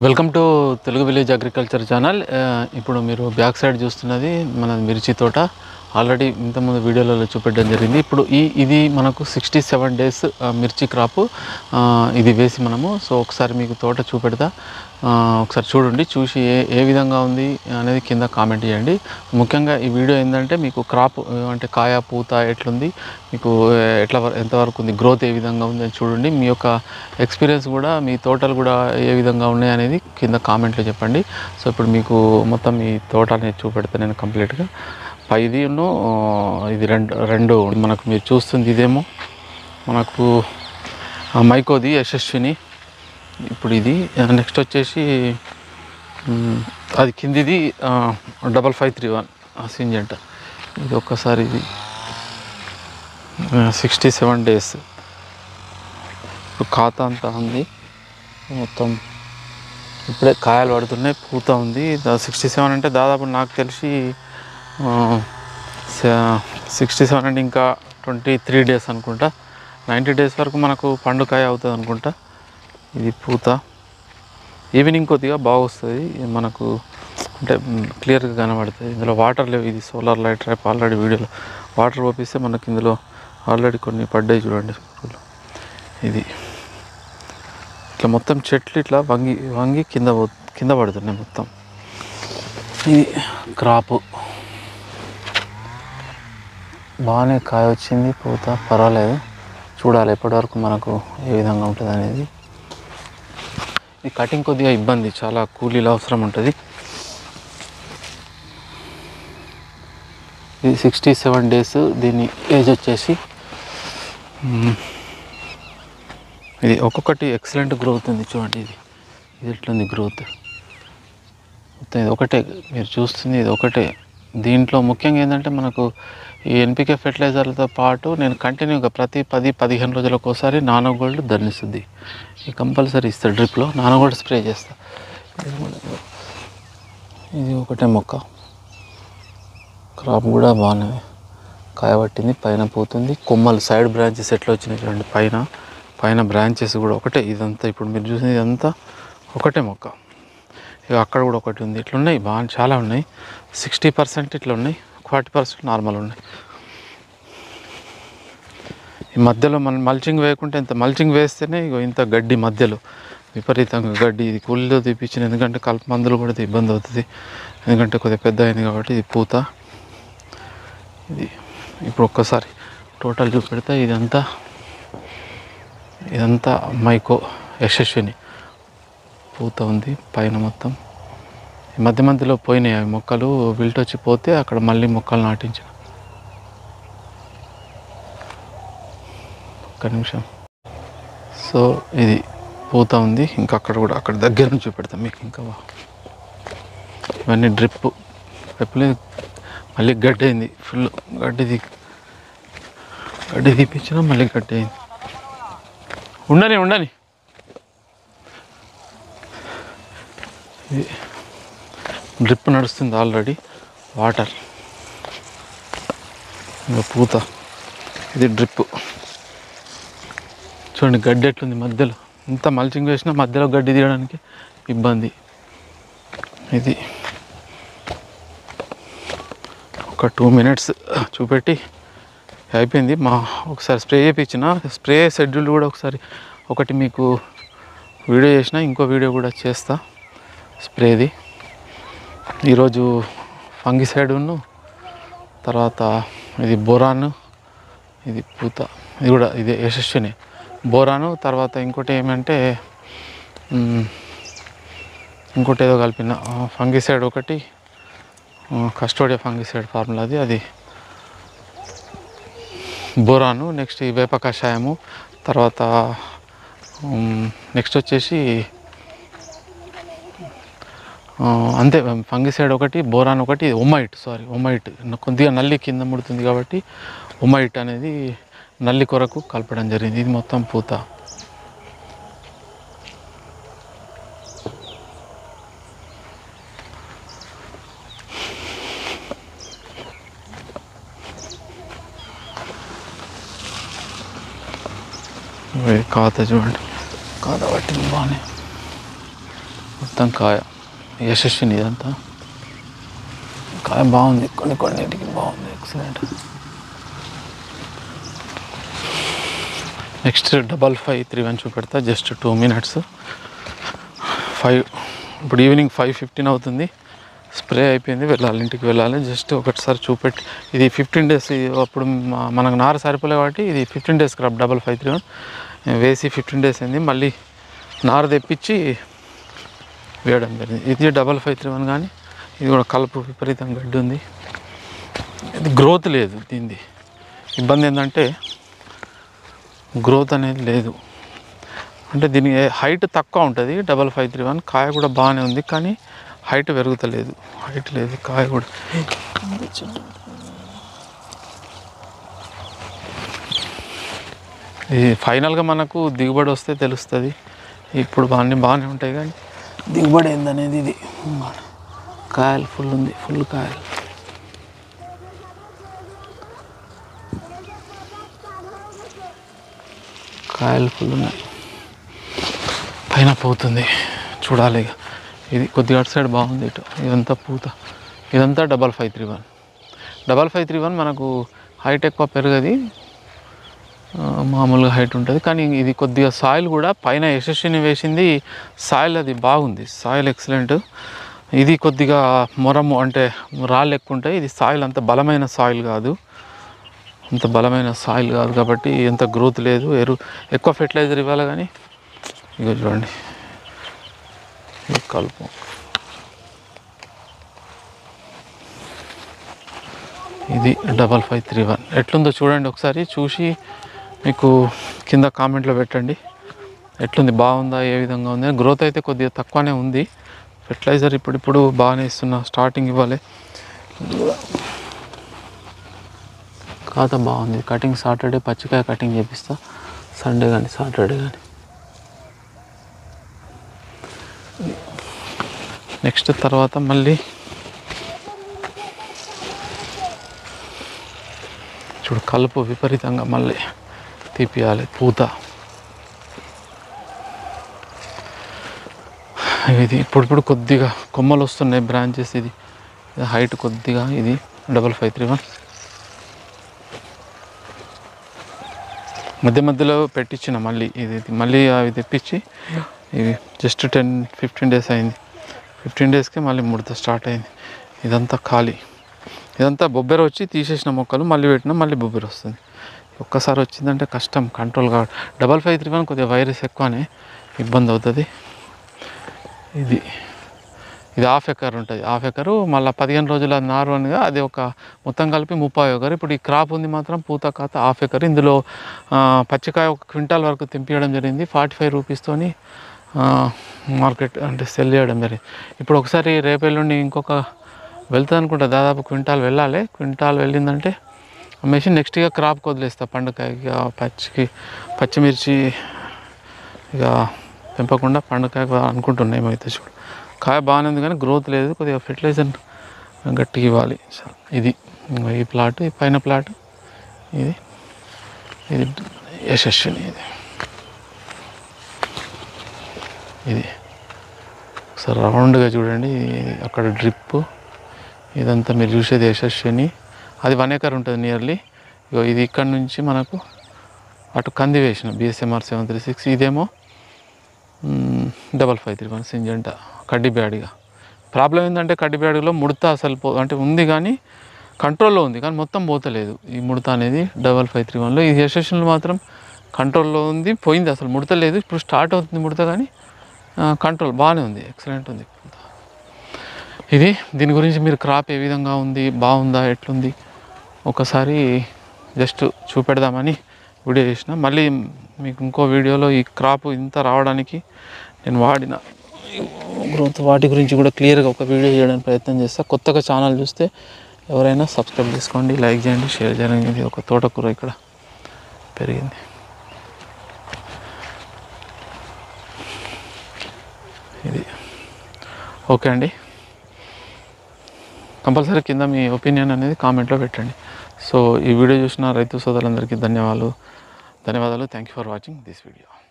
Welcome to Telugu village agriculture channel ఆ, ఇప్పుడు మీరు బ్యాక్ సైడ్ చూస్తున్నది మన మిర్చి తోట ఆల్రెడీ ఇంతకుముందు వీడియోలలో చూపెట్టడం జరిగింది ఇప్పుడు ఈ ఇది మనకు సిక్స్టీ సెవెన్ డేస్ మిర్చి క్రాప్ ఇది వేసి మనము సో ఒకసారి మీకు తోట చూపెడతా ఆ, ఒకసారి చూడండి చూసి ఏ ఏ విధంగా ఉంది అనేది కింద కామెంట్ చేయండి ముఖ్యంగా ఈ వీడియో ఏంటంటే మీకు క్రాప్ ఆ, అంటే కాయ పూత ఎట్లుంది మీకు ఆ, ఎట్లా వర- ఎంతవరకు ఉంది గ్రోత్ ఏ విధంగా ఉంది అని చూడండి మీ యొక్క ఎక్స్పీరియన్స్ కూడా మీ తోటలు కూడా ఏ విధంగా ఉన్నాయి అనేది కింద కామెంట్లో చెప్పండి సో ఇప్పుడు మీకు మొత్తం ఈ తోట అనేది చూపెడతాను నేను కంప్లీట్గా పైది ఉన్ను, ఆ, ఇది రెండు రెండు మనకు మీరు చూస్తుంది ఇదేమో మనకు ఆ, మైకోది యశస్విని ఇప్పుడు ఇది నెక్స్ట్ వచ్చేసి మ్, అది కిందిది double five three one Syngenta ఇది ఒక్కసారి ఇది సిక్స్టీ సెవెన్ డేస్ ఇప్పుడు ఖాతా అంతా ఉంది మొత్తం ఇప్పుడే కాయలు పడుతున్నాయి పూత ఉంది సిక్స్టీ సెవెన్ అంటే దాదాపు నాకు తెలిసి సిక్స్టీ సెవెన్ అంటే ఇంకా ట్వంటీ త్రీ డేస్ అనుకుంటా నైంటీ డేస్ వరకు మనకు పండుకాయ అవుతుంది అనుకుంటా ఇది పూత ఈవినింగ్ కొద్దిగా బాగా వస్తుంది ఇది మనకు అంటే క్లియర్గా కనబడుతుంది ఇందులో వాటర్ లేవు ఇది సోలార్ లైట్ ట్రాప్ ఆల్రెడీ వీడియోలో వాటర్ పోపిస్తే మనకి ఇందులో ఆల్రెడీ కొన్ని పడ్డాయి చూడండి పురుగులు. ఇది ఇట్లా మొత్తం చెట్లు ఇట్లా వంగి వంగి కింద పో- కింద పడుతున్నాయి మొత్తం ఇది క్రాపు బాగానే కాయ వచ్చింది పూత పర్వాలేదు చూడాలి ఎప్పటివరకు మనకు ఏ విధంగా ఉంటుంది అనేది ఈ కటింగ్ కొద్దిగా ఇబ్బంది చాలా కూలీలు అవసరం ఉంటుంది ఇది సిక్స్టీ సెవెన్ డేస్ దీని ఏజ్ వచ్చేసి మ్, ఇది ఒక్కొక్కటి ఎక్సలెంట్ గ్రోత్ ఉంది చూడండి ఇది ఇది ఎట్లుంది గ్రోత్ మొత్తం ఇది ఒకటే మీరు చూస్తుంది ఇది ఒకటే దీంట్లో ముఖ్యంగా ఏంటంటే మనకు ఈ ఎన్పికే ఫెర్టిలైజర్లతో పాటు నేను కంటిన్యూగా ప్రతి పది పదిహేను రోజులకు ఒకసారి నానో గోల్డ్ ధర్నిస్తుంది ఈ కంపల్సరీ ఇస్తా డ్రిప్లో నానో గోల్డ్ స్ప్రే చేస్తా ఇది కూడా- ఇది ఒకటే మొక్క క్రాప్ కూడా బాగానే కాయ పట్టింది పైన పోతుంది కొమ్మలు సైడ్ బ్రాంచెస్ ఎట్లా వచ్చినాయి చూడండి పైన పైన బ్రాంచెస్ కూడా ఒకటే ఇదంతా ఇప్పుడు మీరు చూసిన ఇదంతా ఒకటే మొక్క ఇక అక్కడ కూడా ఒకటి ఉంది ఇట్లా ఉన్నాయి బాగా చాలా ఉన్నాయి సిక్స్టీ పర్సెంట్ ఇట్లా ఉన్నాయి ఫార్టీ పర్సెంట్ నార్మల్ ఉన్నాయి ఈ మధ్యలో మనం మల్చింగ్ వేయకుంటే ఇంత మల్చింగ్ వేస్తేనే ఇగో ఇంత గడ్డి మధ్యలో విపరీతంగా గడ్డి ఇది కూలీలో తీపించిన ఎందుకంటే కలుపు మందులు కూడా ఇబ్బంది అవుతుంది ఎందుకంటే కొద్దిగా పెద్ద అయింది కాబట్టి ఇది పూత ఇది ఇప్పుడు ఒక్కసారి టోటల్ చూపెడితే ఇదంతా ఇదంతా మైకో యశస్విని పూత ఉంది పైన మొత్తం ఈ మధ్య మధ్యలో పోయినాయి అవి మొక్కలు విల్ట్ వచ్చి పోతే అక్కడ మళ్ళీ మొక్కలు నాటించిన ఒక్క నిమిషం సో ఇది పూత ఉంది ఇంకా అక్కడ కూడా అక్కడ దగ్గర నుంచి చూపెడతాం మీకు ఇంకా బా- ఇవన్నీ డ్రిప్ డ్రిప్లో మళ్ళీ గడ్డి అయింది ఫుల్ గడ్డి తీ గడ్డి తీపించిన మళ్ళీ గడ్డి అయింది ఉండని ఉండని ఇది డ్రిప్ నడుస్తుంది ఆల్రెడీ వాటర్ ఇంకా పూత ఇది డ్రిప్ చూడండి గడ్డి ఎట్లుంది మధ్యలో ఇంత మల్చింగ్ వేసినా మధ్యలో గడ్డి తీయడానికి ఇబ్బంది ఇది ఒక టూ మినిట్స్ చూపెట్టి అయిపోయింది మా ఒకసారి స్ప్రే చేయించిన స్ప్రే షెడ్యూల్ కూడా ఒకసారి ఒకటి మీకు వీడియో చేసిన ఇంకో వీడియో కూడా చేస్తా స్ప్రేది ఈరోజు ఫంగిసైడును తర్వాత ఇది బోరాను ఇది పూత ఇది కూడా ఇది యశస్విని బోరాను తర్వాత ఇంకోటి ఏమంటే మ్, ఇంకోటి ఏదో కలిపిన ఫంగిసైడ్ ఒకటి కస్టోడియా ఫంగిసైడ్ ఫార్ములా అది అది బోరాను నెక్స్ట్ ఈ వేప కషాయము తర్వాత నెక్స్ట్ వచ్చేసి ఆ, అంతే ఫంగిసైడ్ ఒకటి బోరాన్ ఒకటి ఒమైట్ సారీ ఒమైట్ కొద్దిగా నల్లి కింద ముడుతుంది కాబట్టి ఒమైట్ అనేది నల్లి కొరకు కలపడం జరిగింది ఇది మొత్తం పూత ఇవి కాత చూడండి కాత పట్టింది బాగానే మొత్తం కాయ యశస్విని ఇదంతా కాయ బాగుంది కొన్ని కొన్నిటికి బాగుంది excellent next double five three one చూపెడతా జస్ట్ టూ మినిట్స్ ఫైవ్ ఇప్పుడు ఈవినింగ్ ఫైవ్ ఫిఫ్టీన్ అవుతుంది స్ప్రే అయిపోయింది వెళ్ళాలి ఇంటికి వెళ్ళాలి జస్ట్ ఒకటిసారి చూపెట్టి ఇది ఫిఫ్టీన్ డేస్ అప్పుడు మా- మనకు నార సరిపోలే కాబట్టి ఇది fifteen days crop double five three one వేసి ఫిఫ్టీన్ డేస్ అయింది మళ్ళీ నార తెప్పించి వేయడం జరిగింది ఇది డబల్ ఫైవ్ త్రీ వన్ కానీ ఇది కూడా కలుపు విపరీతం గడ్డి ఉంది ఇది గ్రోత్ లేదు దీనిది ఇబ్బంది ఏంటంటే గ్రోత్ అనేది లేదు అంటే దీని హైట్ తక్కువ ఉంటుంది డబల్ ఫైవ్ త్రీ వన్ కాయ కూడా బాగానే ఉంది కానీ హైట్ పెరుగుతలేదు హైట్ లేదు కాయ కూడా ఇది ఫైనల్గా మనకు దిగుబడి వస్తే తెలుస్తుంది ఇప్పుడు బాగానే బాగానే ఉంటాయి కానీ దిగుబడి ఏందనేది ఇది కాయలు ఫుల్ ఉంది ఫుల్ కాయలు కాయలు ఫుల్ ఉన్నాయి పైన పోతుంది చూడాలి ఇక ఇది కొద్దిగా అటు సైడ్ బాగుంది ఇటు ఇదంతా పూత ఇదంతా double five three one double five three one మనకు హైట్ ఎక్కువ పెరగది ఆ, మామూలుగా హైట్ ఉంటుంది కానీ ఇది కొద్దిగా సాయిల్ కూడా పైన యశస్విని వేసింది సాయిల్ అది బాగుంది సాయిల్ ఎక్సలెంట్ ఇది కొద్దిగా మొరము అంటే రాళ్ళు ఎక్కువ ఉంటాయి ఇది సాయిల్ అంత బలమైన సాయిల్ కాదు అంత బలమైన సాయిల్ కాదు కాబట్టి ఎంత గ్రోత్ లేదు ఎరు ఎక్కువ ఫెర్టిలైజర్ ఇవ్వాలి కానీ ఇక చూడండి ఇది కలుపు ఇది డబల్ ఫైవ్ త్రీ వన్ ఎట్లుందో చూడండి ఒకసారి చూసి మీకు కింద కామెంట్లో పెట్టండి ఎట్లుంది బాగుందా ఏ విధంగా ఉంది గ్రోత్ అయితే కొద్దిగా తక్కువనే ఉంది ఫెర్టిలైజర్ ఇప్పుడు ఇప్పుడు బాగానే ఇస్తున్నా స్టార్టింగ్ ఇవ్వాలి ఖాతా బాగుంది కటింగ్ సాటర్డే పచ్చికాయ కటింగ్ చేపిస్తా సండే కానీ సాటర్డే కానీ నెక్స్ట్ తర్వాత మళ్ళీ చూడు కలుపు విపరీతంగా మళ్ళీ తీపియాలి పూత ఇది ఇప్పుడు ఇప్పుడు కొద్దిగా కొమ్మలు వస్తున్నాయి బ్రాంచెస్ ఇది హైట్ కొద్దిగా ఇది డబల్ ఫైవ్ త్రీ వన్ మధ్య మధ్యలో పెట్టించిన మళ్ళీ ఇది ఇది మళ్ళీ అవి తెప్పించి ఇవి జస్ట్ టెన్ ఫిఫ్టీన్ డేస్ అయింది ఫిఫ్టీన్ డేస్కి మళ్ళీ ముడత స్టార్ట్ అయింది ఇదంతా ఖాళీ ఇదంతా బొబ్బెర వచ్చి తీసేసిన మొక్కలు మళ్ళీ పెట్టినా మళ్ళీ బొబ్బెర వస్తుంది ఒక్కసారి వచ్చిందంటే కష్టం కంట్రోల్ కావడం డబల్ ఫైవ్ త్రీ వన్ కొద్దిగా వైరస్ ఎక్కువనే ఇబ్బంది అవుతుంది ఇది ఇది హాఫ్ ఎకర్ ఉంటుంది హాఫ్ ఎకరు మళ్ళీ పదిహేను రోజుల నారు అనగా అది ఒక మొత్తం కలిపి ముప్పై ఎకర్ ఇప్పుడు ఈ క్రాప్ ఉంది మాత్రం పూత కాత హాఫ్ ఎకర్ ఇందులో ఆ, పచ్చికాయ ఒక క్వింటాల్ వరకు తెంపియడం జరిగింది ఫార్టీ ఫైవ్ రూపీస్తోని మార్కెట్ అంటే సెల్ చేయడం జరిగింది ఇప్పుడు ఒకసారి రేపెల్లుండి ఇంకొక వెళ్తుంది అనుకుంటా దాదాపు క్వింటాల్ వెళ్ళాలి క్వింటాల్ వెళ్ళిందంటే అమ్మేసి నెక్స్ట్ ఇక క్రాప్కి వదిలేస్తా పండుకాయకి ఇక పచ్చికి పచ్చిమిర్చి ఇక పెంపకుండా పండుకాయ అనుకుంటున్నా ఏమైతే చూడు కాయ బాగానే ఉంది కానీ గ్రోత్ లేదు కొద్దిగా ఫెర్టిలైజర్ గట్టిగా ఇవ్వాలి ఇది ఇంగో ఈ ప్లాట్ ఈ పైన ప్లాట్ ఇది ఇది యశస్విని ఇది ఇది ఒకసారి రౌండ్గా చూడండి ఇది అక్కడ డ్రిప్ ఇదంతా మీరు చూసేది యశస్విని అది వన్ ఎకర్ ఉంటుంది నియర్లీ ఇగో ఇది ఇక్కడ నుంచి మనకు అటు కంది వేసిన బిఎస్ఎంఆర్ సెవెన్ త్రీ సిక్స్ ఇదేమో double five three one Syngenta కడ్డీ బ్యాడిగా ప్రాబ్లం ఏంటంటే కడ్డీ బ్యాడిలో ముడత అసలు పో అంటే ఉంది కానీ కంట్రోల్లో ఉంది కానీ మొత్తం పోతలేదు ఈ ముడత అనేది డబల్ ఫైవ్ త్రీ వన్లో ఈ యశస్విలో మాత్రం కంట్రోల్లో ఉంది పోయింది అసలు ముడత లేదు ఇప్పుడు స్టార్ట్ అవుతుంది ముడత కానీ కంట్రోల్ బాగానే ఉంది ఎక్సలెంట్ ఉంది ఇది దీని గురించి మీరు క్రాప్ ఏ విధంగా ఉంది బాగుందా ఎట్లుంది ఒకసారి జస్ట్ చూపెడదామని వీడియో చేసిన మళ్ళీ మీకు ఇంకో వీడియోలో ఈ క్రాప్ ఇంత రావడానికి నేను వాడిన గ్రోత్ వాటి గురించి కూడా క్లియర్గా ఒక వీడియో చేయడానికి ప్రయత్నం చేస్తా కొత్తగా ఛానల్ చూస్తే ఎవరైనా సబ్స్క్రైబ్ చేసుకోండి లైక్ చేయండి షేర్ చేయండి ఇది ఒక తోటకూర ఇక్కడ పెరిగింది ఇది ఓకే అండి కంపల్సరీ కింద మీ ఒపీనియన్ అనేది కామెంట్లో పెట్టండి సో ఈ వీడియో చూసిన రైతు సోదరులందరికీ ధన్యవాదాలు ధన్యవాదాలు thank you for watching this video